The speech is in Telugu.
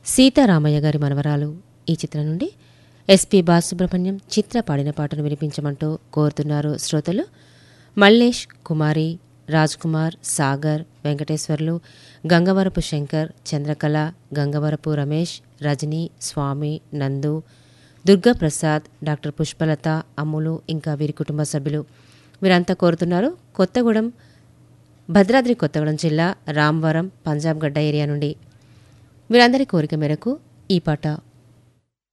సీతారామయ్య గారి మనవరాలు ఈ చిత్రం నుండి ఎస్పి బాలసుబ్రహ్మణ్యం చిత్ర పాడిన పాటను వినిపించమంటూ కోరుతున్నారు శ్రోతలు మల్లేష్ కుమారి రాజ్ కుమార్ సాగర్ వెంకటేశ్వర్లు గంగవరపు శంకర్ చంద్రకళ గంగవరపు రమేష్ రజని స్వామి నందు దుర్గాప్రసాద్ డాక్టర్ పుష్పలత అమ్ములు ఇంకా వీరి కుటుంబ సభ్యులు వీరంతా కోరుతున్నారు కొత్తగూడెం భద్రాద్రి కొత్తగూడెం జిల్లా రామవరం పంజాబ్ గడ్డ ఏరియా నుండి వీరందరి కోరిక మేరకు ఈ పాట